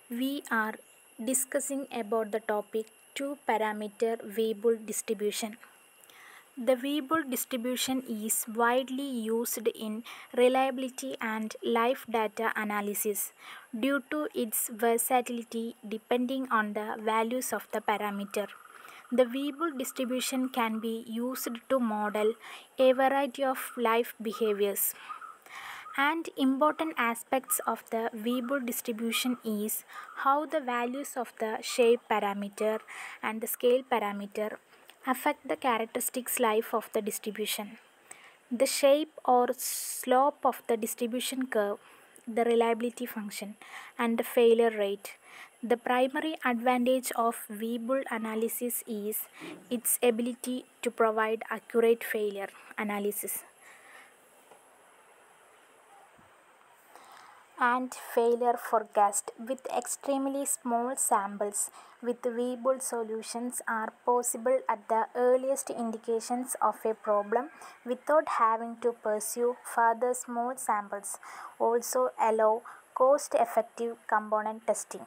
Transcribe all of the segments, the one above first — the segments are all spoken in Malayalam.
we are discussing about the topic two parameter Weibull distribution. The Weibull distribution is widely used in reliability and life data analysis due to its versatility depending on the values of the parameter. The Weibull distribution can be used to model a variety of life behaviors. And important aspects of the Weibull distribution is how the values of the shape parameter and the scale parameter affect the characteristics life of the distribution. The shape or slope of the distribution curve, the reliability function, and the failure rate. The primary advantage of Weibull analysis is its ability to provide accurate failure analysis. and failure forecast with extremely small samples with Weibull solutions are possible at the earliest indications of a problem without having to pursue further small samples also allow cost effective component testing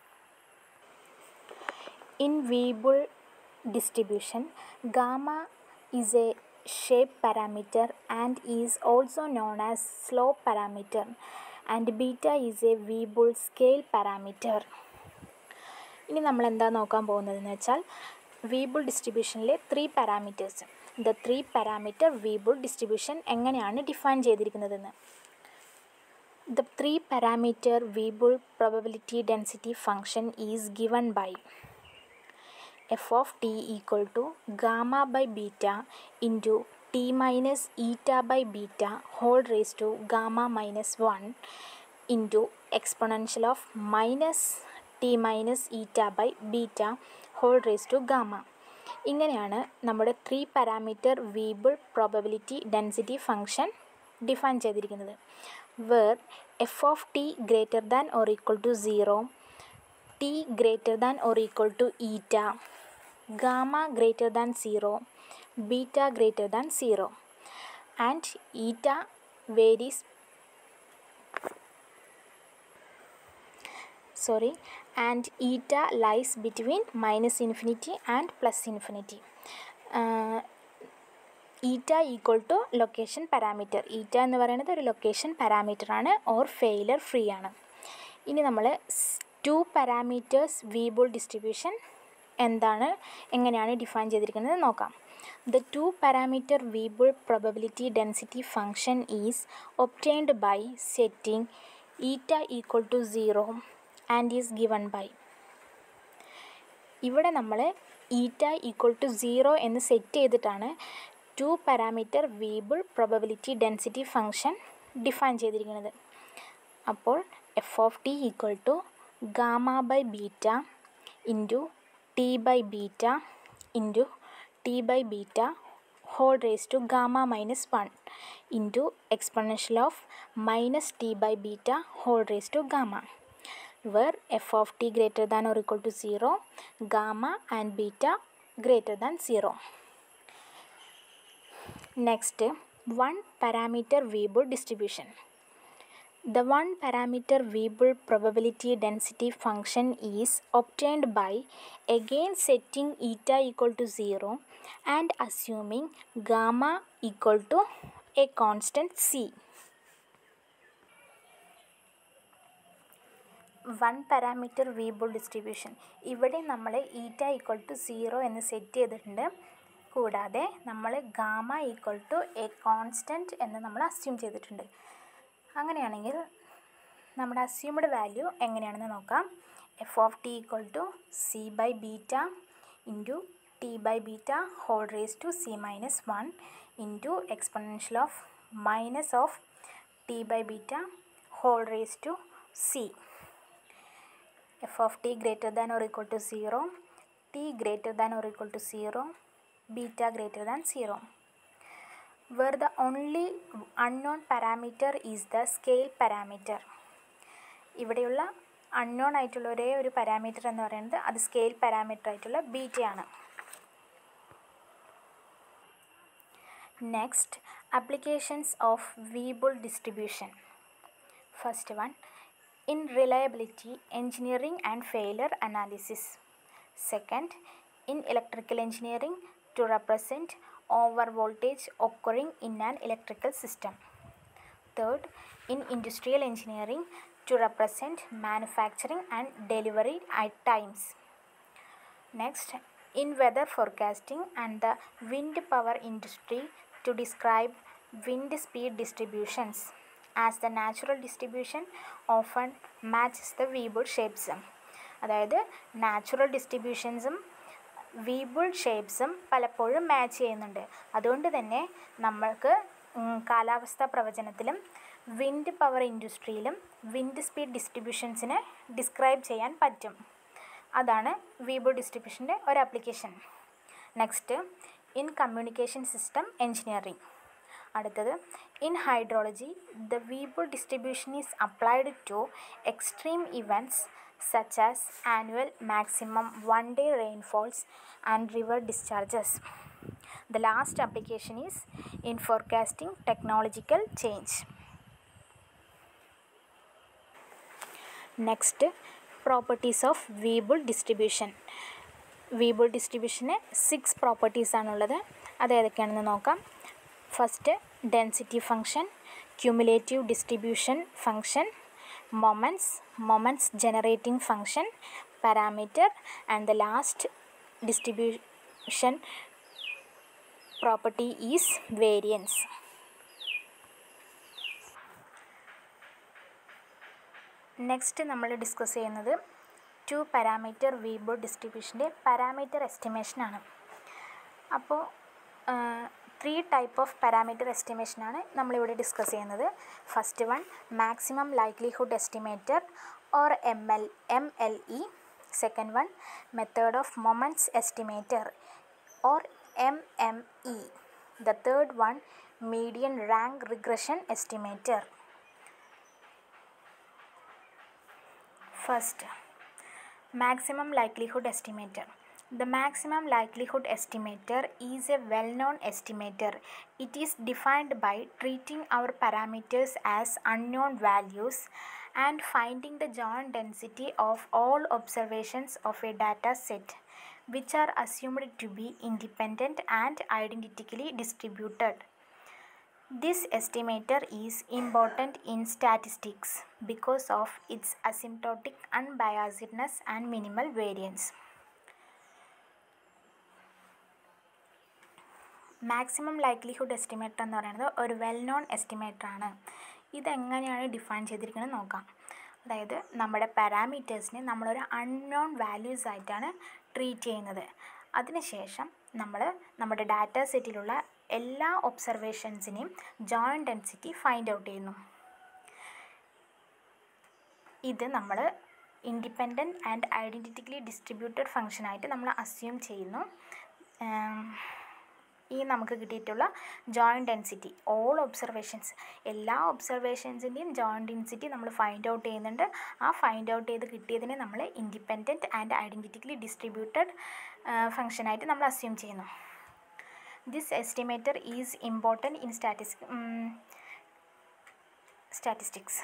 in Weibull distribution gamma is a shape parameter and is also known as slope parameter and beta is a Weibull scale parameter. ഇനി നമ്മൾ എന്താ നോക്കാൻ പോകുന്നതെന്ന് വെച്ചാൽ വീബിൾ ഡിസ്ട്രിബ്യൂഷനിലെ three parameters the three parameter Weibull distribution എങ്ങനെയാണ് ഡിഫൈൻ ചെയ്തിരിക്കുന്നതെന്ന് the three parameter Weibull probability density function is given by f of T equal to gamma by beta into t minus eta by beta whole raise to gamma minus one into exponential of minus t minus eta by beta whole raise to gamma ഇങ്ങനെയാണ് നമ്മുടെ three parameter Weibull probability density function define ചെയ്തിരിക്കുന്നത് where F of t greater than or equal to zero t greater than or equal to eta gamma greater than zero beta greater than zero and eta varies sorry and eta lies between minus infinity and plus infinity uh, eta equal to location parameter eta എന്ന് പറയുന്നത് ഒരു ലൊക്കേഷൻ പാരാമീറ്റർ ആണ് ഓർ ഫെയിലർ ഫ്രീ ആണ് ഇനി നമ്മൾ ടു പാരാമീറ്റേഴ്സ് വീബിൾ ഡിസ്ട്രിബ്യൂഷൻ എന്താണ് എങ്ങനെയാണ് ഡിഫൈൻ ചെയ്തിരിക്കുന്നത് നോക്കാം the two parameter Weibull probability density function is obtained by setting eta equal to zero and is given by ഇവിടെ നമ്മൾ ഈറ്റ ഈക്വൽ ടു സീറോ എന്ന് സെറ്റ് ചെയ്തിട്ടാണ് two parameter Weibull probability density function define ചെയ്തിരിക്കുന്നത് അപ്പോൾ f of T equal to gamma by beta into t by beta into t by beta whole raise to gamma minus one into exponential of minus t by beta whole raise to gamma where f of t greater than or equal to 0 gamma and beta greater than 0 next one parameter Weibull distribution the one parameter Weibull probability density function is obtained by again setting eta equal to 0 and assuming gamma equal to a constant c one parameter Weibull distribution ഇവിടെ നമ്മൾ ഈറ്റ ഈക്വൽ ടു സീറോ എന്ന് സെറ്റ് ചെയ്തിട്ടുണ്ട് കൂടാതെ നമ്മൾ gamma equal to a constant എന്ന് നമ്മൾ അസ്യൂം ചെയ്തിട്ടുണ്ട് അങ്ങനെയാണെങ്കിൽ നമ്മുടെ അസ്യൂംഡ് വാല്യൂ എങ്ങനെയാണെന്ന് നോക്കാം f of T equal to c by beta into t by beta whole raise to c minus one into exponential of minus of T by beta whole raise to c f of t greater than or equal to 0 t greater than or equal to 0 beta greater than 0 where the only unknown parameter is the scale parameter ഇവിടെയുള്ള അൺനോൺ ആയിട്ടുള്ള ഒരേ ഒരു പാരാമീറ്റർ എന്ന് പറയുന്നത് അത് സ്കെയിൽ പാരാമീറ്റർ ആയിട്ടുള്ള ബീറ്റയാണ് next applications of Weibull distribution first one in reliability engineering and failure analysis. Second, in electrical engineering to represent over voltage occurring in an electrical system. Third, in industrial engineering to represent manufacturing and delivery at times. Next, in weather forecasting and the wind power industry to describe wind speed distributions as the natural distribution often matches the Weibull shapes. അതായത് നാച്ചുറൽ ഡിസ്ട്രിബ്യൂഷൻസും വീബിൾ ഷേപ്സും പലപ്പോഴും മാച്ച് ചെയ്യുന്നുണ്ട് അതുകൊണ്ട് തന്നെ നമ്മൾക്ക് കാലാവസ്ഥാ പ്രവചനത്തിലും വിൻഡ് പവർ ഇൻഡസ്ട്രിയിലും വിൻഡ് സ്പീഡ് ഡിസ്ട്രിബ്യൂഷൻസിനെ ഡിസ്ക്രൈബ് ചെയ്യാൻ പറ്റും അതാണ് വീബിൾ ഡിസ്ട്രിബ്യൂഷൻ്റെ ഒരു application next in communication system engineering അടുത്തത് in hydrology the Weibull distribution is applied to extreme events such as annual maximum one day rainfalls and river discharges. The last application is in forecasting technological change. Next properties of Weibull distribution Weibull ഡിസ്ട്രിബ്യൂഷന് സിക്സ് പ്രോപ്പർട്ടീസാണുള്ളത് അത് ഏതൊക്കെയാണെന്ന് നോക്കാം first density function cumulative distribution function moments moments generating function parameter and the last distribution property is variance next നമ്മൾ ഡിസ്കസ് ചെയ്യുന്നത് ടു പാരാമീറ്റർ വീബോ ഡിസ്ട്രിബ്യൂഷൻ്റെ പാരാമീറ്റർ എസ്റ്റിമേഷനാണ് അപ്പോൾ ത്രീ ടൈപ്പ് ഓഫ് പാരാമീറ്റർ എസ്റ്റിമേഷനാണ് നമ്മളിവിടെ ഡിസ്കസ് ചെയ്യുന്നത് first one maximum likelihood estimator or M L M L E second one method of moments estimator or M M E the third one median rank regression estimator first maximum likelihood estimator The maximum likelihood estimator is a well known estimator. It is defined by treating our parameters as unknown values and finding the joint density of all observations of a data set, which are assumed to be independent and identically distributed. This estimator is important in statistics because of its asymptotic unbiasedness and minimal variance. Maximum likelihood estimator എന്ന് പറയുന്നത് ഒരു വെൽ നോൺ എസ്റ്റിമേറ്റർ ആണ് ഇതെങ്ങനെയാണ് ഡിഫൈൻ ചെയ്തിരിക്കുന്നത് നോക്കാം അതായത് നമ്മുടെ പാരാമീറ്റേഴ്സിനെ നമ്മളൊരു അൺനോൺ വാല്യൂസ് ആയിട്ടാണ് ട്രീറ്റ് ചെയ്യുന്നത് അതിനുശേഷം നമ്മൾ നമ്മുടെ ഡാറ്റ സെറ്റിലുള്ള എല്ലാ ഒബ്സർവേഷൻസിനെയും ജോയിൻറ്റ് ഡെൻസിറ്റി ഫൈൻഡ് ഔട്ട് ചെയ്യുന്നു ഇത് നമ്മൾ ഇൻഡിപെൻഡൻറ്റ് ആൻഡ് ഐഡൻറ്റിറ്റിക്കലി ഡിസ്ട്രിബ്യൂട്ടഡ് ഫങ്ഷനായിട്ട് നമ്മൾ അസ്യൂം ചെയ്യുന്നു ഈ നമുക്ക് കിട്ടിയിട്ടുള്ള ജോയിൻറ്റ് ഡെൻസിറ്റി ഓൾ ഒബ്സർവേഷൻസ് എല്ലാ ഒബ്സർവേഷൻസിൻ്റെയും ജോയിൻറ്റ് ഡെൻസിറ്റി നമ്മൾ ഫൈൻഡ് ഔട്ട് ചെയ്യുന്നുണ്ട് ആ ഫൈൻഡ് ഔട്ട് ചെയ്ത് കിട്ടിയതിനെ നമ്മൾ ഇൻഡിപെൻഡൻറ്റ് ആൻഡ് ഐഡൻറ്റിറ്റിക്കലി ഡിസ്ട്രിബ്യൂട്ടഡ് ഫങ്ഷനായിട്ട് നമ്മൾ അസ്യൂം ചെയ്യുന്നു this estimator is important in statis statistics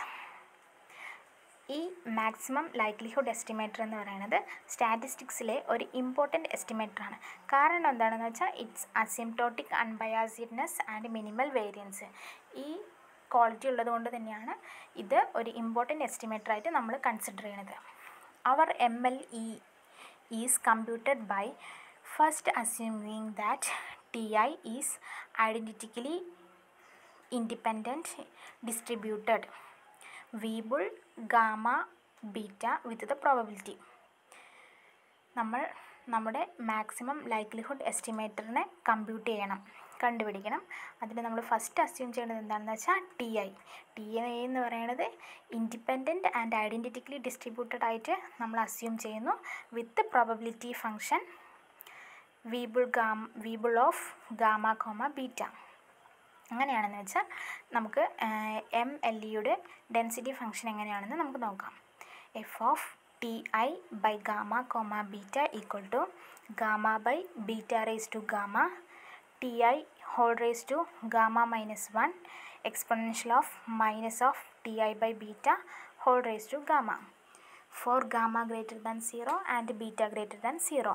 ഈ മാക്സിമം ലൈക്ലിഹുഡ് എസ്റ്റിമേറ്റർ എന്ന് പറയുന്നത് സ്റ്റാറ്റിസ്റ്റിക്സിലെ ഒരു ഇമ്പോർട്ടൻറ്റ് എസ്റ്റിമേറ്റർ ആണ് കാരണം എന്താണെന്ന് വെച്ചാൽ it's asymptotic unbiasedness and minimal variance ഈ ക്വാളിറ്റി ഉള്ളത് കൊണ്ട് തന്നെയാണ് ഇത് ഒരു ഇമ്പോർട്ടൻറ്റ് എസ്റ്റിമേറ്റർ ആയിട്ട് നമ്മൾ കൺസിഡർ ചെയ്യുന്നത് our M L E is computed by first assuming that t i is identically independent distributed Weibull gamma beta with the probability നമ്മൾ നമ്മുടെ മാക്സിമം ലൈക്ലിഹുഡ് എസ്റ്റിമേറ്ററിനെ കമ്പ്യൂട്ട് ചെയ്യണം കണ്ടുപിടിക്കണം അതിന് നമ്മൾ ഫസ്റ്റ് അസ്യൂം ചെയ്യേണ്ടത് എന്താണെന്ന് വെച്ചാൽ ടി ഐ ടി ഐ എന്ന് പറയുന്നത് ഇൻഡിപെൻഡൻറ്റ് ആൻഡ് ഐഡൻറ്റിറ്റിക്കലി ഡിസ്ട്രിബ്യൂട്ടഡ് ആയിട്ട് നമ്മൾ അസ്യൂം ചെയ്യുന്നു with probability function Weibull gam Weibull of gamma comma beta അങ്ങനെയാണെന്ന് വെച്ചാൽ നമുക്ക് എം എൽ ഇയുടെ ഡെൻസിറ്റി ഫംഗ്ഷൻ എങ്ങനെയാണെന്ന് നമുക്ക് നോക്കാം f of T i by gamma comma beta equal to gamma by beta raise to gamma t i whole raise to gamma minus one exponential of minus of T i by beta whole raised to gamma for gamma greater than 0 and beta greater than 0.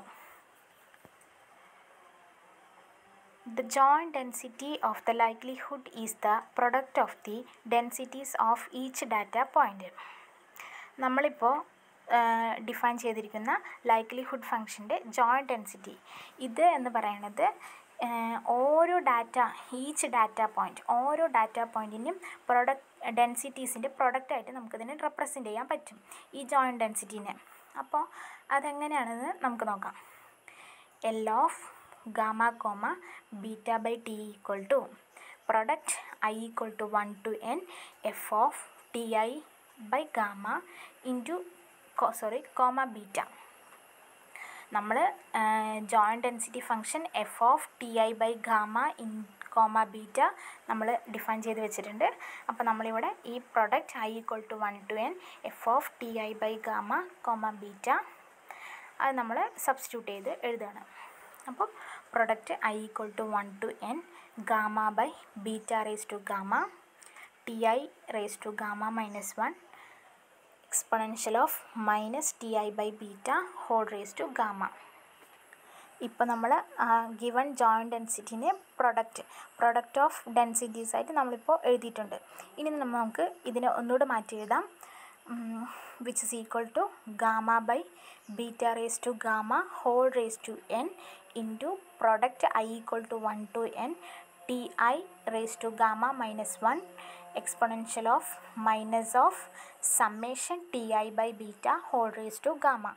The joint density of the likelihood is the product of the densities of each data point. നമ്മളിപ്പോൾ ഡിഫൈൻ ചെയ്തിരിക്കുന്ന ലൈക്ലിഹുഡ് ഫംഗ്ഷൻ്റെ ജോയിൻറ്റ് ഡെൻസിറ്റി ഇത് എന്ന് പറയുന്നത് ഓരോ ഡാറ്റ ഈച്ച് ഡാറ്റ പോയിൻറ്റ് ഓരോ ഡാറ്റ പോയിൻറ്റിനും പ്രൊഡക്റ്റ് ഡെൻസിറ്റീസിൻ്റെ പ്രൊഡക്റ്റായിട്ട് നമുക്കതിനെ റെപ്രസെൻ്റ് ചെയ്യാൻ പറ്റും ഈ ജോയിൻറ്റ് ഡെൻസിറ്റീനെ അപ്പോൾ അതെങ്ങനെയാണെന്ന് നമുക്ക് നോക്കാം l of gamma comma beta by t equal to product i equal to one to n f of T i by gamma into sorry comma beta നമ്മൾ joint density function f of T i by gamma in comma beta നമ്മൾ ഡിഫൈൻ ചെയ്ത് വെച്ചിട്ടുണ്ട് അപ്പോൾ നമ്മളിവിടെ ഈ product i equal to one to n f of T i by gamma comma beta അത് നമ്മൾ സബ്സ്റ്റിറ്റ്യൂട്ട് ചെയ്ത് എഴുതുകയാണ് അപ്പോൾ product i equal to one to n gamma by beta raise to gamma t I raise to gamma minus one exponential of minus t i by beta whole raise to gamma ഇപ്പോൾ നമ്മൾ ഗിവൺ ജോയിൻറ്റ് ഡെൻസിറ്റിനെ പ്രൊഡക്റ്റ് പ്രൊഡക്റ്റ് ഓഫ് ഡെൻസിറ്റീസ് ആയിട്ട് നമ്മളിപ്പോൾ എഴുതിയിട്ടുണ്ട് ഇനി നമ്മൾ നമുക്ക് ഇതിനെ ഒന്നുകൂടെ മാറ്റി എഴുതാം which is equal to gamma by beta raise to gamma whole raise to n into product i equal to one to N T I raise to gamma minus one exponential of minus of summation ti by beta whole raised to gamma.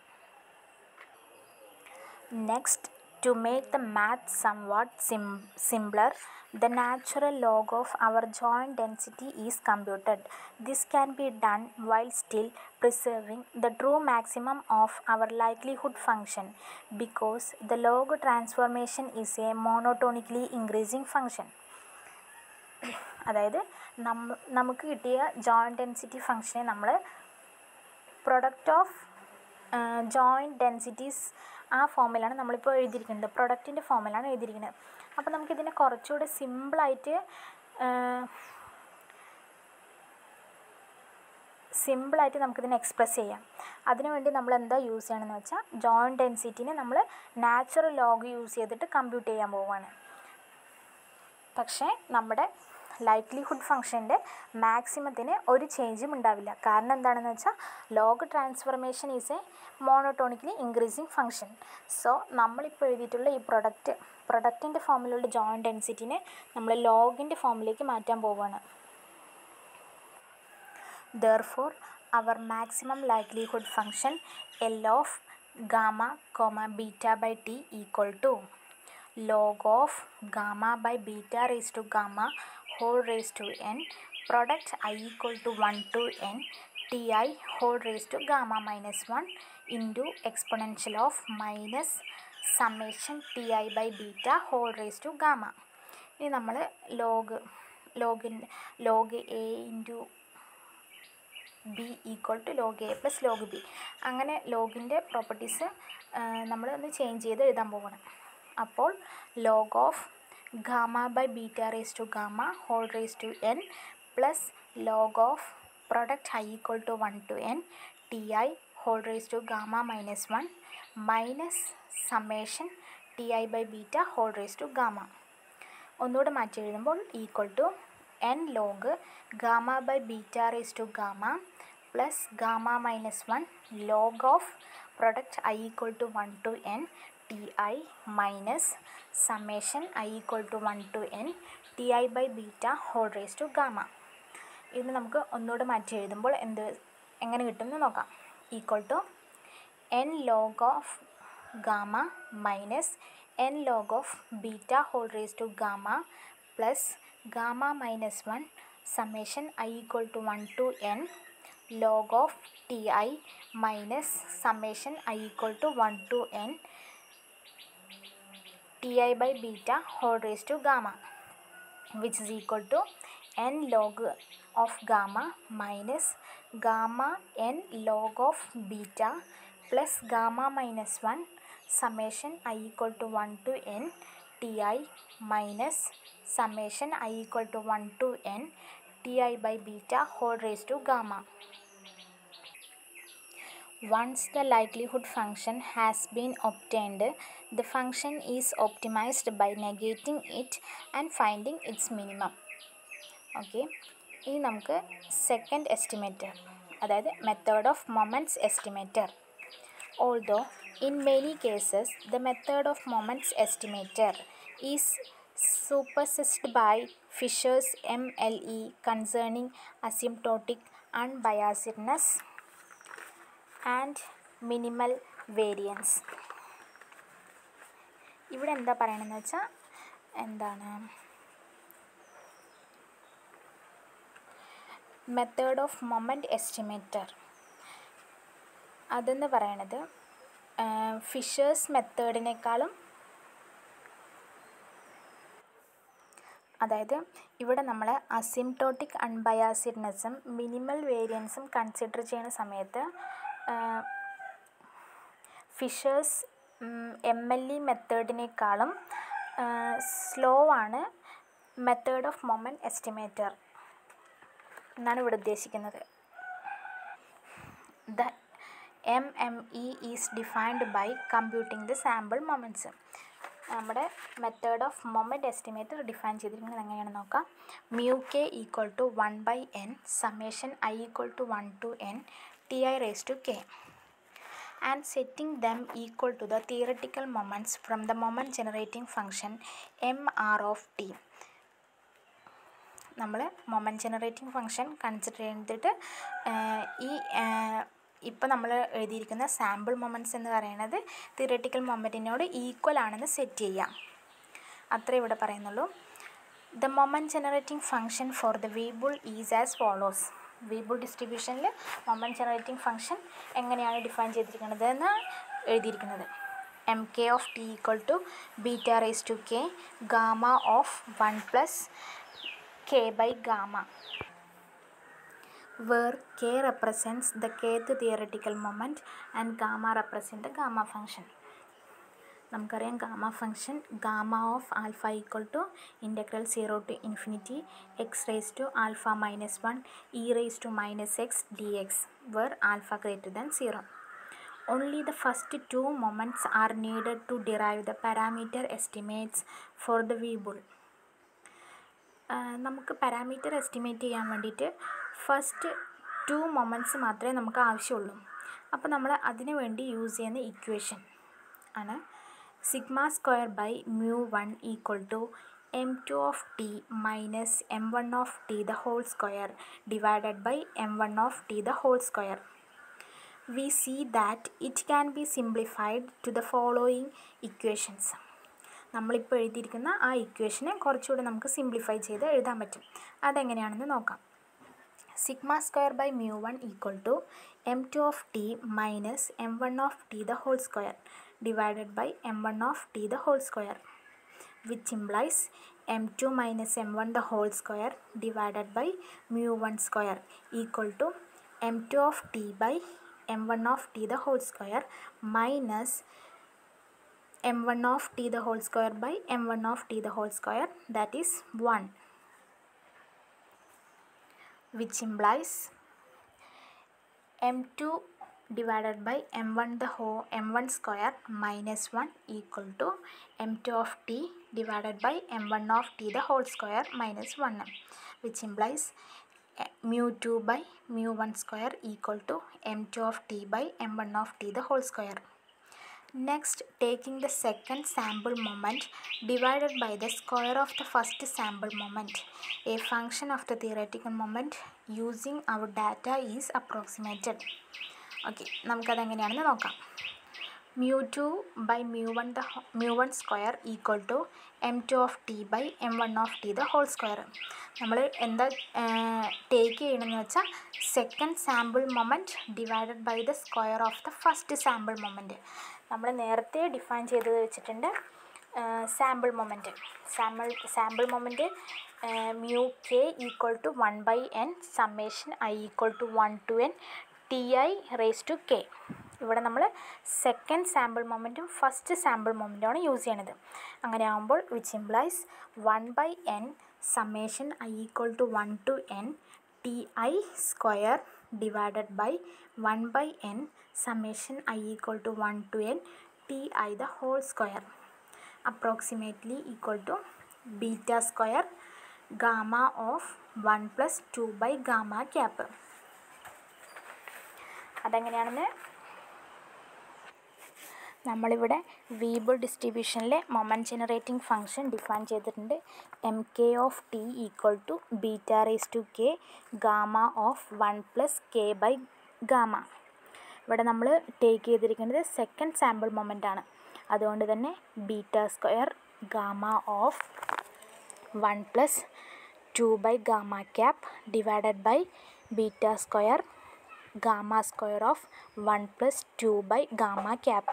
Next, to make the math somewhat sim- simpler, the natural log of our joint density is computed. This can be done while still preserving the true maximum of our likelihood function because the log transformation is a monotonically increasing function. അതായത് നമ്മ നമുക്ക് കിട്ടിയ ജോയിൻറ്റ് ഡെൻസിറ്റി ഫംഗ്ഷനെ നമ്മൾ പ്രൊഡക്റ്റ് ഓഫ് ജോയിൻറ്റ് ഡെൻസിറ്റീസ് ആ ഫോമിലാണ് നമ്മളിപ്പോൾ എഴുതിയിരിക്കുന്നത് പ്രൊഡക്റ്റിൻ്റെ ഫോമിലാണ് എഴുതിയിരിക്കുന്നത് അപ്പോൾ നമുക്കിതിനെ കുറച്ചുകൂടെ സിമ്പിളായിട്ട് സിമ്പിളായിട്ട് നമുക്കിതിനെ എക്സ്പ്രസ് ചെയ്യാം അതിനുവേണ്ടി നമ്മൾ എന്താ യൂസ് ചെയ്യണമെന്ന് വെച്ചാൽ ജോയിൻറ്റ് ഡെൻസിറ്റിനെ നമ്മൾ നാച്ചുറൽ ലോഗ് യൂസ് ചെയ്തിട്ട് കമ്പ്യൂട്ട് ചെയ്യാൻ പോവുകയാണ് പക്ഷേ നമ്മുടെ ലൈക്ലിഹുഡ് ഫംഗ്ഷൻ്റെ മാക്സിമത്തിന് ഒരു ചേഞ്ചും ഉണ്ടാവില്ല കാരണം എന്താണെന്ന് വെച്ചാൽ log transformation is a monotonically increasing function so നമ്മളിപ്പോൾ എഴുതിയിട്ടുള്ള ഈ പ്രൊഡക്റ്റ് പ്രൊഡക്റ്റിൻ്റെ ഫോമിലുള്ള ജോയിൻറ്റ് ഡെൻസിറ്റിനെ നമ്മൾ ലോഗിൻ്റെ ഫോമിലേക്ക് മാറ്റാൻ പോവുകയാണ് therefore our maximum likelihood function l of gamma comma beta by t equal to log of gamma by beta raised to gamma whole raised to n product i equal to 1 to n ti whole raised to gamma minus 1 into exponential of minus summation ti by beta whole raised to gamma ഇനി നമ്മൾ ലോഗ് ലോഗിൻ log a into b equal to log a plus log b അങ്ങനെ ലോഗിൻ്റെ പ്രോപ്പർട്ടീസ് നമ്മൾ ഒന്ന് ചേഞ്ച് ചെയ്ത് എഴുതാൻ പോകണം അപ്പോൾ log of gamma by beta raise to gamma whole raise to n plus log of product i equal to one to N T i whole raise to gamma minus one minus summation t i by beta whole raise to gamma ഒന്നുകൂടെ മാറ്റി എഴുതുമ്പോൾ equal to n log gamma by beta raise to gamma plus gamma minus one log of product i equal to one to N T i minus summation I equal to one to N T i by beta whole raise to gamma ഇത് നമുക്ക് ഒന്നുകൂടെ മാറ്റി എഴുതുമ്പോൾ എന്ത് എങ്ങനെ കിട്ടുമെന്ന് നോക്കാം equal to n log of gamma minus n log of beta whole raise to gamma plus gamma minus one summation I equal to one to n log of ti minus summation i equal to 1 to n ti by beta whole raised to gamma which is equal to n log of gamma minus gamma n log of beta plus gamma minus 1 summation i equal to 1 to n ti minus summation i equal to 1 to n ti by beta whole raised to gamma Once the likelihood function has been obtained, the function is optimized by negating it and finding its minimum. Okay ഇനി നമുക്ക് സെക്കൻഡ് എസ്റ്റിമേറ്റർ അതായത് method of moments estimator although in many cases the method of moments estimator is superseded by Fisher's M L E concerning asymptotic unbiasedness and minimal variance ഇവിടെ എന്താ പറയണമെന്ന് വെച്ചാൽ എന്താണ് മെത്തേഡ് ഓഫ് മൊമെൻറ്റ് എസ്റ്റിമേറ്റർ അതെന്ന് പറയണത് ഫിഷേഴ്സ് മെത്തേഡിനേക്കാളും അതായത് ഇവിടെ നമ്മൾ അസിംപ്ടോട്ടിക് അൺബയാസിഡ്നെസ്സും മിനിമൽ വേരിയൻസും കൺസിഡർ ചെയ്യുന്ന സമയത്ത് ഫിഷേഴ്സ് എം എൽ ഇ മെത്തേഡിനേക്കാളും സ്ലോ ആണ് മെത്തേഡ് ഓഫ് മൊമെൻറ്റ് എസ്റ്റിമേറ്റർ എന്നാണ് ഇവിടെ ഉദ്ദേശിക്കുന്നത് the M M E is defined by computing the sample moments നമ്മുടെ method of moment estimator define ചെയ്തിരിക്കുന്നത് എങ്ങനെയാണെന്ന് നോക്കാം mu K equal to one by N summation I equal to one to N T I raise to k and setting them equal to the theoretical moments from the moment generating function mr of t നമ്മൾ മൊമെൻറ്റ് ജനറേറ്റിംഗ് ഫംഗ്ഷൻ കൺസിഡർ ചെയ്തിട്ട് ഈ ഇപ്പോൾ നമ്മൾ എഴുതിയിരിക്കുന്ന സാമ്പിൾ മൊമെൻറ്റ്സ് എന്ന് പറയുന്നത് തിയററ്റിക്കൽ മൊമെൻറ്റിനോട് ഈക്വൽ ആണെന്ന് സെറ്റ് ചെയ്യാം അത്രേ ഇവിടെ പറയുന്നുള്ളൂ the moment generating function for the Weibull is as follows Weibull ഡിസ്ട്രിബ്യൂഷനിൽ മൊമെൻറ്റ് ജനറേറ്റിംഗ് ഫംഗ്ഷൻ എങ്ങനെയാണ് ഡിഫൈൻ ചെയ്തിരിക്കുന്നത് എന്ന് എഴുതിയിരിക്കുന്നത് M K of T equal to beta raise to K gamma of one plus K by gamma where K represents the kth theoretical moment and gamma represent the gamma function നമുക്കറിയാം gamma function gamma of alpha equal to integral zero to infinity X raise to alpha minus one e raise to minus X D X where alpha greater than zero only the first two moments are needed to derive the parameter estimates for the Weibull നമുക്ക് പാരാമീറ്റർ എസ്റ്റിമേറ്റ് ചെയ്യാൻ വേണ്ടിയിട്ട് ഫസ്റ്റ് ടു മൊമെൻറ്റ്സ് മാത്രമേ നമുക്ക് ആവശ്യമുള്ളൂ അപ്പോൾ നമ്മൾ അതിനു വേണ്ടി യൂസ് ചെയ്യുന്ന ഇക്വേഷൻ ആണ് sigma square by mu one equal to M two of T minus M one of T the whole square divided by M one of T the whole square we see that it can be simplified to the following equations നമ്മളിപ്പോൾ എഴുതിയിരിക്കുന്ന ആ ഇക്വേഷനെ കുറച്ചുകൂടി നമുക്ക് സിംപ്ലിഫൈ ചെയ്ത് എഴുതാൻ പറ്റും അതെങ്ങനെയാണെന്ന് നോക്കാം sigma square by mu one equal to M two of T minus M one of T the whole square divided by M one of T the whole square which implies M two minus M one the whole square divided by mu one square equal to M two of T by M one of T the whole square minus m1 of t the whole square by m1 of t the whole square that is 1 which implies m2 divided by m1 the whole m1 square minus 1 equal to m2 of t divided by m1 of t the whole square minus 1 which implies mu 2 by mu 1 square equal to m2 of t by m1 of t the whole square Next, taking the second sample moment divided by the square of the first sample moment, a function of the theoretical moment using our data is approximated. Okay നമുക്കതെങ്ങനെയാണെന്ന് നോക്കാം mu two by mu one the mu one square equal to M two of T by M one of T the whole square നമ്മൾ എന്താ ടേക്ക് ചെയ്യണമെന്ന് വെച്ചാൽ second sample moment divided by the square of the first sample moment നമ്മൾ നേരത്തെ ഡിഫൈൻ ചെയ്തത് വെച്ചിട്ടുണ്ട് sample moment sample sample moment mu K equal to one by N summation I equal to one to N T I raise to K ഇവിടെ നമ്മൾ സെക്കൻഡ് സാമ്പിൾ മൊമെൻറ്റും ഫസ്റ്റ് സാമ്പിൾ മൊമെൻറ്റുമാണ് യൂസ് ചെയ്യണത് അങ്ങനെ ആകുമ്പോൾ which implies one by N summation I equal to one to N T I square divided by 1 by n summation I equal to 1 to n ti the whole square approximately equal to beta square gamma of 1 plus 2 by gamma cap അതെങ്ങനെയാണെന്ന് നമ്മളിവിടെ വീബിൾ ഡിസ്ട്രിബ്യൂഷനിലെ മൊമെൻറ്റ് ജനറേറ്റിംഗ് ഫംഗ്ഷൻ ഡിഫൈൻ ചെയ്തിട്ടുണ്ട് M K of T equal to beta raise to K gamma of one plus K by gamma ഇവിടെ നമ്മൾ ടേക്ക് ചെയ്തിരിക്കുന്നത് സെക്കൻഡ് സാമ്പിൾ മൊമെൻ്റ് ആണ് അതുകൊണ്ട് തന്നെ beta square gamma of one plus two by gamma cap divided by beta square gamma square of one plus two by gamma cap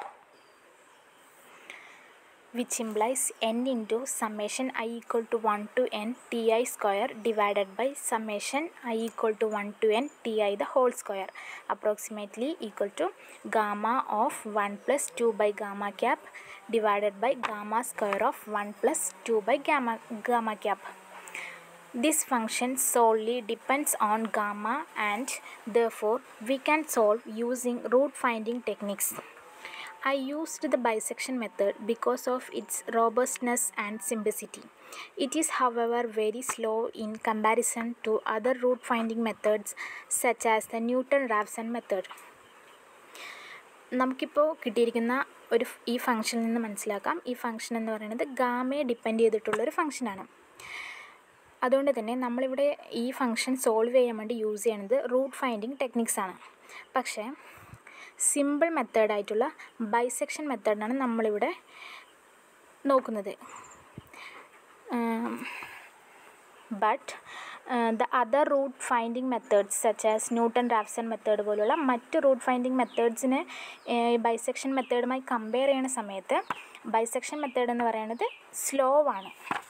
which implies n into summation i equal to 1 to n ti square divided by summation i equal to 1 to n ti the whole square approximately equal to gamma of 1 plus 2 by gamma cap divided by gamma square of 1 plus 2 by gamma, gamma cap. This function solely depends on gamma and therefore we can solve using root finding techniques. I used the bisection method because of its robustness and simplicity. It is, however, very slow in comparison to other root finding methods such as the Newton-Raphson method. നമുക്കിപ്പോൾ കിട്ടിയിരിക്കുന്ന ഒരു ഈ ഫംഗ്ഷനിൽ നിന്ന് മനസ്സിലാക്കാം ഈ ഫംഗ്ഷൻ എന്ന് പറയുന്നത് ഗാമയെ ഡിപ്പെൻഡ് ചെയ്തിട്ടുള്ളൊരു ഫംഗ്ഷനാണ് അതുകൊണ്ട് തന്നെ നമ്മളിവിടെ ഈ ഫംഗ്ഷൻ സോൾവ് ചെയ്യാൻ വേണ്ടി യൂസ് ചെയ്യുന്നത് റൂട്ട് ഫൈൻഡിങ് ടെക്നിക്സ് ആണ് പക്ഷേ സിമ്പിൾ മെത്തേഡായിട്ടുള്ള ബൈസെക്ഷൻ മെത്തേഡാണ് നമ്മളിവിടെ നോക്കുന്നത് but the other root finding methods such as Newton Raphson method പോലുള്ള മറ്റ് റൂട്ട് ഫൈൻഡിങ് മെത്തേഡ്സിനെ ബൈസെക്ഷൻ മെത്തേഡുമായി കമ്പയർ ചെയ്യുന്ന സമയത്ത് ബൈസെക്ഷൻ മെത്തേഡ് എന്ന് പറയുന്നത് സ്ലോ ആണ്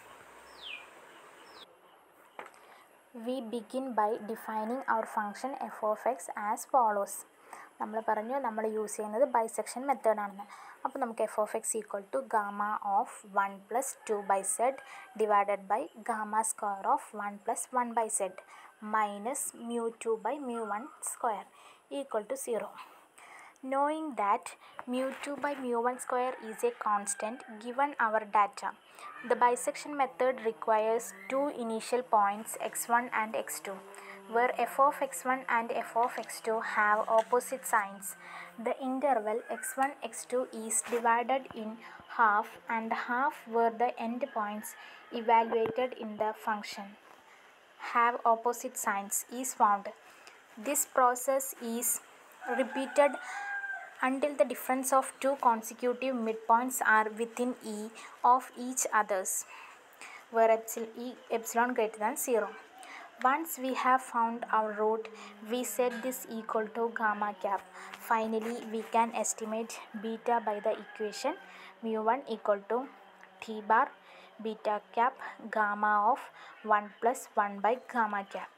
we begin by defining our function F of X as follows നമ്മൾ പറഞ്ഞു നമ്മൾ യൂസ് ചെയ്യുന്നത് ബൈസെക്ഷൻ മെത്തേഡാണെന്ന് അപ്പോൾ നമുക്ക് F of X equal to gamma of one plus two by Z divided by gamma square of one plus one by Z minus mu two by mu one square equal to zero knowing that mu2 by mu1 square is a constant given our data. The bisection method requires two initial points x1 and x2 where f of x1 and f of x2 have opposite signs. The interval x1 x2 is divided in half and half where the endpoints evaluated in the function have opposite signs is found. This process is repeated until the difference of two consecutive midpoints are within e of each others where epsilon, e, epsilon greater than 0. Once we have found our root, we set this equal to gamma cap. Finally, we can estimate beta by the equation mu1 equal to t bar beta cap gamma of 1 plus 1 by gamma cap.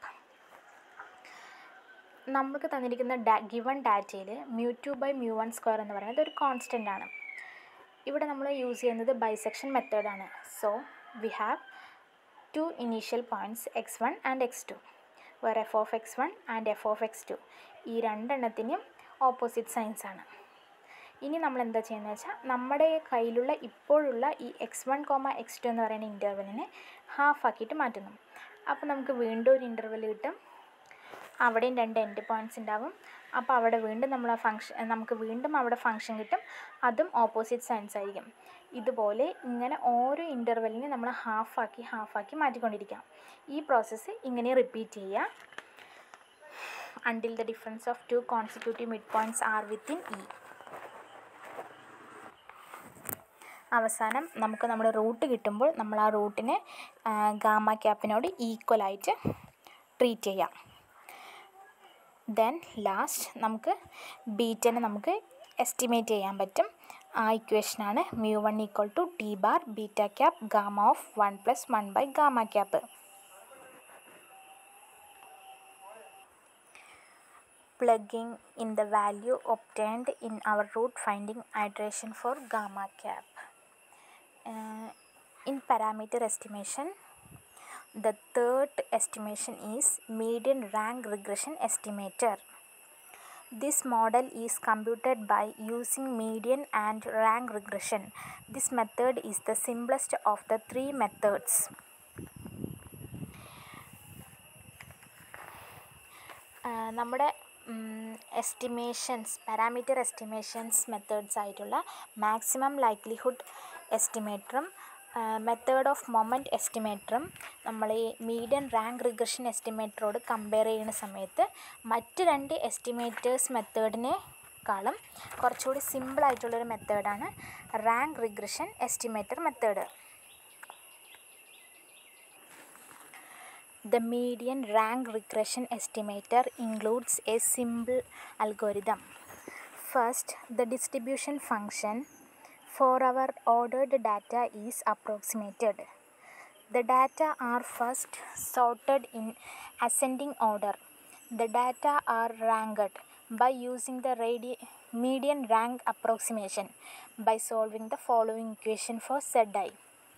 നമുക്ക് തന്നിരിക്കുന്ന ഡാ ഗിവൺ ഡാറ്റയിൽ mu two by mu one square എന്ന് പറയുന്നത് ഒരു കോൺസ്റ്റൻ്റ് ആണ് ഇവിടെ നമ്മൾ യൂസ് ചെയ്യുന്നത് ബൈസെക്ഷൻ മെത്തേഡാണ് so we have two initial points X one and X two where F of X one and F of X two ഈ രണ്ടെണ്ണത്തിനും ഓപ്പോസിറ്റ് സൈൻസ് ആണ് ഇനി നമ്മൾ എന്താ ചെയ്യുന്നത് വെച്ചാൽ നമ്മുടെ കയ്യിലുള്ള ഇപ്പോഴുള്ള ഈ X one comma X two എന്ന് പറയുന്ന ഇൻ്റർവെലിനെ ഹാഫ് ആക്കിയിട്ട് മാറ്റുന്നു അപ്പോൾ നമുക്ക് വീണ്ടും ഒരു ഇൻ്റർവെൽ കിട്ടും അവിടെയും രണ്ട് എൻഡ് പോയിൻറ്റ്സ് ഉണ്ടാവും അപ്പോൾ അവിടെ വീണ്ടും നമ്മൾ ആ ഫങ്ഷൻ നമുക്ക് വീണ്ടും അവിടെ ഫങ്ഷൻ കിട്ടും അതും ഓപ്പോസിറ്റ് സൈൻസ് ആയിരിക്കും ഇതുപോലെ ഇങ്ങനെ ഓരോ ഇൻ്റർവെല്ലിനെ നമ്മൾ ഹാഫാക്കി ഹാഫാക്കി മാറ്റിക്കൊണ്ടിരിക്കാം ഈ പ്രോസസ്സ് ഇങ്ങനെ റിപ്പീറ്റ് ചെയ്യുക until the difference of two consecutive mid points are within E അവസാനം നമുക്ക് നമ്മുടെ റൂട്ട് കിട്ടുമ്പോൾ നമ്മൾ ആ റൂട്ടിനെ ഗാമ ക്യാപ്പിനോട് ഈക്വലായിട്ട് ട്രീറ്റ് ചെയ്യാം ദെൻ ലാസ്റ്റ് നമുക്ക് ബീറ്റനെ നമുക്ക് എസ്റ്റിമേറ്റ് ചെയ്യാൻ പറ്റും ആ ഇക്വേഷനാണ് mu one equal to T bar beta cap gamma of one plus one by gamma cap plugging in the value obtained in our root finding iteration for gamma cap. Uh, in parameter estimation, The third estimation is median rank regression estimator. This model is computed by using median and rank regression. This method is the simplest of the three methods. നമ്മുടെ എസ്റ്റിമേഷൻസ് പാരാമീറ്റർ എസ്റ്റിമേഷൻസ് മെത്തേഡ്സ് ആയിട്ടുള്ള മാക്സിമം ലൈക്ലിഹുഡ് എസ്റ്റിമേറ്ററും മെത്തേഡ് ഓഫ് മൊമെൻറ്റ് എസ്റ്റിമേറ്ററും നമ്മൾ ഈ മീഡിയൻ റാങ്ക് റിഗ്രഷൻ എസ്റ്റിമേറ്ററോട് കമ്പയർ ചെയ്യുന്ന സമയത്ത് മറ്റ് രണ്ട് എസ്റ്റിമേറ്റേഴ്സ് മെത്തേഡിനേക്കാളും കുറച്ചുകൂടി സിമ്പിളായിട്ടുള്ളൊരു മെത്തേഡാണ് rank regression estimator method The median rank regression estimator includes a simple algorithm. First, the distribution function for our ordered data is approximated. The data are first sorted in ascending order. The data are ranked by using the radi- median rank approximation by solving the following equation for Zi.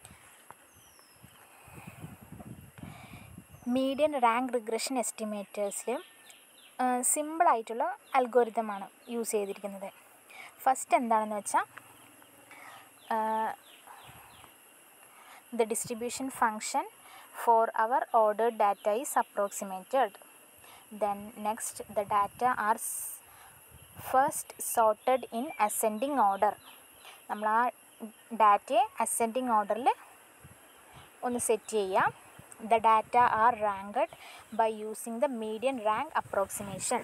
Median rank regression എസ്റ്റിമേറ്റേഴ്സിൽ സിമ്പിളായിട്ടുള്ള അൽഗോരിതമാണ് യൂസ് ചെയ്തിരിക്കുന്നത് ഫസ്റ്റ് എന്താണെന്ന് വെച്ചാൽ the distribution function for our ordered data is approximated then next the data are first sorted in ascending order നമ്മൾ ആ ഡാറ്റയെ അസെൻഡിങ് ഓർഡറിൽ ഒന്ന് സെറ്റ് ചെയ്യാം the data are ranked by using the median rank approximation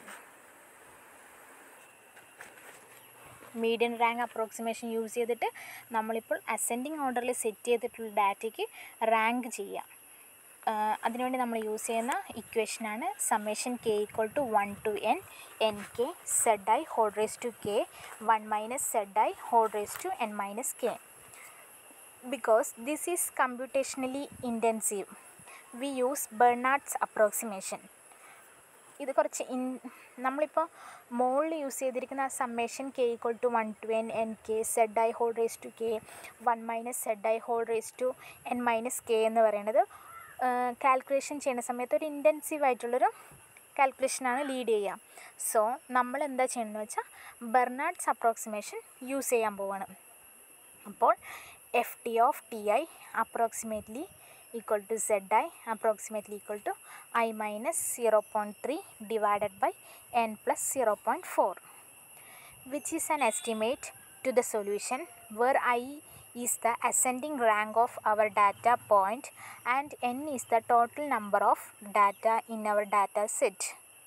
median rank approximation use ചെയ്തിട്ട് നമ്മളിപ്പോൾ അസെൻഡിങ് ഓർഡറിൽ സെറ്റ് ചെയ്തിട്ടുള്ള ഡാറ്റയ്ക്ക് റാങ്ക് ചെയ്യാം അതിനുവേണ്ടി നമ്മൾ യൂസ് ചെയ്യുന്ന ഇക്വേഷനാണ് summation K equal to one to N N K Z I whole raise to K one minus Z I whole raise to N minus K because this is computationally intensive we use Bernard's approximation ഇത് കുറച്ച് ഇൻ നമ്മളിപ്പോൾ മോളിൽ യൂസ് ചെയ്തിരിക്കുന്ന summation K equal to one to N N K Z I whole raise to K one minus Z I whole raise to N minus K എന്ന് പറയുന്നത് കാൽക്കുലേഷൻ ചെയ്യുന്ന സമയത്ത് ഒരു ഇൻറ്റൻസീവ് ആയിട്ടുള്ളൊരു കാൽക്കുലേഷനാണ് ലീഡ് ചെയ്യുക സോ നമ്മൾ എന്താ ചെയ്യണമെന്ന് വെച്ചാൽ ബെർണാഡ്സ് അപ്രോക്സിമേഷൻ യൂസ് ചെയ്യാൻ പോവാണ് അപ്പോൾ F T of T I approximately equal to zi approximately equal to i minus 0.3 divided by n plus 0.4 which is an estimate to the solution where i is the ascending rank of our data point and n is the total number of data in our data set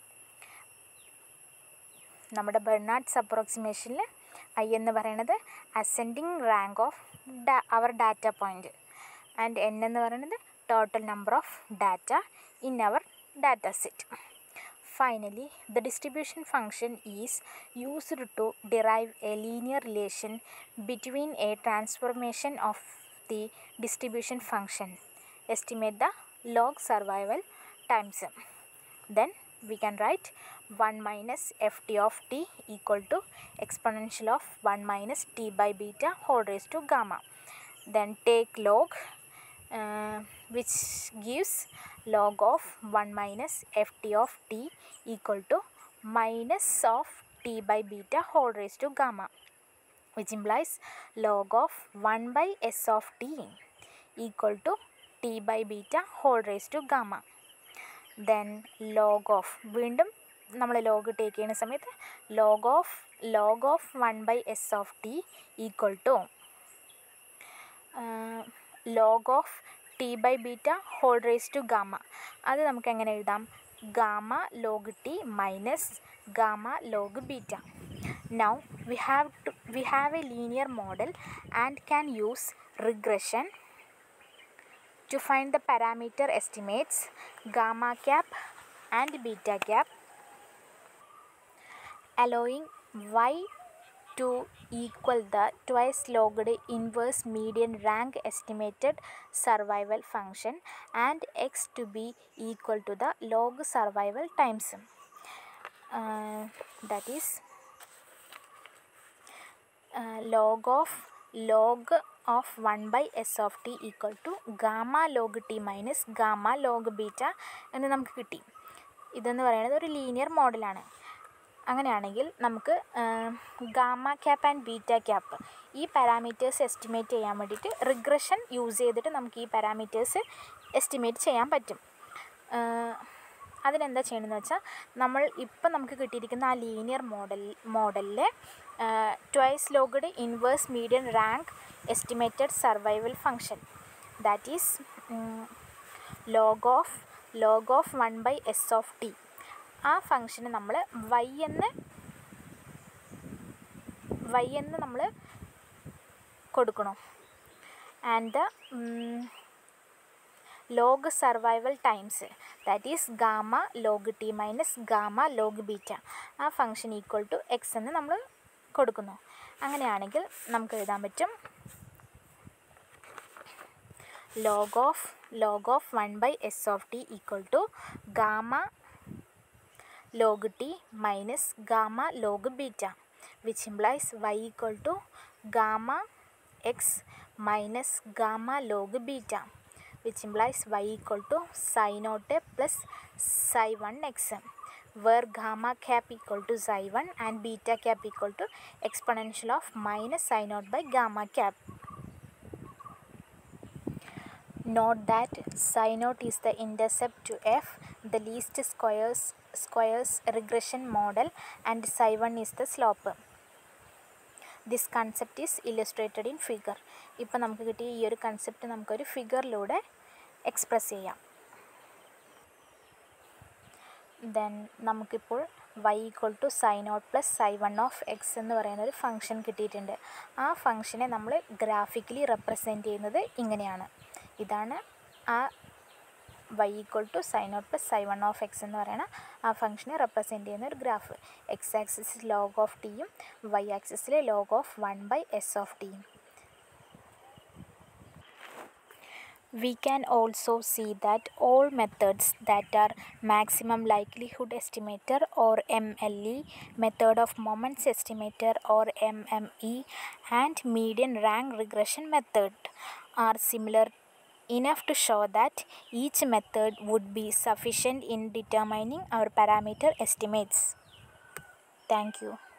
നമ്മുടെ ബെർണാഡ്സ് അപ്രോക്സിമേഷനിൽ ഐ എന്ന് പറയുന്നത് ascending rank of our data point and N എന്ന് പറയുന്നത് total number of data in our data set finally the distribution function is used to derive a linear relation between a transformation of the distribution function estimate the log survival times then we can write 1 minus ft of t equal to exponential of 1 minus t by beta whole raised to gamma then take log uh, which gives log of 1 minus ft of t equal to minus of t by beta whole raised to gamma which implies log of 1 by s of t equal to t by beta whole raised to gamma then log of വീണ്ടും നമ്മൾ ലോഗ് ടേക്ക് ചെയ്യുന്ന സമയത്ത് log of log of one by S of T equal to log of T by beta whole raise to gamma അത് നമുക്ക് എങ്ങനെ എഴുതാം gamma log T minus gamma log beta now we have to we have a linear model and can use regression to find the parameter estimates gamma cap and beta cap allowing y to equal the twice logged inverse median rank estimated survival function and x to be equal to the log survival times uh, that is uh, log of log of one by S of T equal to gamma log T minus gamma log beta എന്ന് നമുക്ക് കിട്ടി ഇതെന്ന് പറയുന്നത് ഒരു ലീനിയർ മോഡലാണ് അങ്ങനെയാണെങ്കിൽ നമുക്ക് gamma cap and beta cap ഈ പാരാമീറ്റേഴ്സ് എസ്റ്റിമേറ്റ് ചെയ്യാൻ വേണ്ടിയിട്ട് റിഗ്രഷൻ യൂസ് ചെയ്തിട്ട് നമുക്ക് ഈ പാരാമീറ്റേഴ്സ് എസ്റ്റിമേറ്റ് ചെയ്യാൻ പറ്റും അതിനെന്താ ചെയ്യണമെന്ന് വെച്ചാൽ നമ്മൾ ഇപ്പം നമുക്ക് കിട്ടിയിരിക്കുന്ന ആ ലീനിയർ മോഡൽ മോഡലിലെ twice logged inverse median rank estimated survival function that is log of log of one by S of T ആ ഫങ്ഷന് നമ്മൾ വൈ എന്ന് വൈ എന്ന് നമ്മൾ കൊടുക്കണം and the log survival times that is gamma log T minus gamma log beta ആ ഫങ്ഷൻ ഈക്വൽ ടു എക്സ് എന്ന് നമ്മൾ കൊടുക്കുന്നു അങ്ങനെയാണെങ്കിൽ നമുക്ക് എഴുതാൻ പറ്റും log of log of 1 by s of t equal to gamma log t minus gamma log beta which implies y equal to gamma x minus gamma log beta which implies y equal to psi naught plus psi 1 x where gamma cap equal to psi 1 and beta cap equal to exponential of minus psi naught by gamma cap Note that psi naught is the intercept to f, the least squares squares regression model, and psi 1 is the slope. This concept is illustrated in figure ഇപ്പം നമുക്ക് കിട്ടിയ ഈ ഒരു കൺസെപ്റ്റ് നമുക്കൊരു ഫിഗറിലൂടെ എക്സ്പ്രസ് ചെയ്യാം ദെൻ നമുക്കിപ്പോൾ Y equal to psi nought plus psi one of X എന്ന് പറയുന്ന ഒരു ഫംഗ്ഷൻ കിട്ടിയിട്ടുണ്ട് ആ ഫംഗ്ഷനെ നമ്മൾ ഗ്രാഫിക്കലി റെപ്രസെൻറ്റ് ചെയ്യുന്നത് ഇങ്ങനെയാണ് ഇതാണ് ആ Y equal to psi nought plus psi one of X എന്ന് പറയുന്ന ആ ഫംഗ്ഷനെ റെപ്രസെൻറ്റ് ചെയ്യുന്ന ഒരു ഗ്രാഫ് എക്സ് ആക്സിസിൽ ലോഗ് ഓഫ് ടിയും വൈ ആക്സിസിൽ log of one by S of ടിയും We can also see that all methods that are maximum likelihood estimator or MLE, method of moments estimator or MME and median rank regression method are similar enough to show that each method would be sufficient in determining our parameter estimates. Thank you.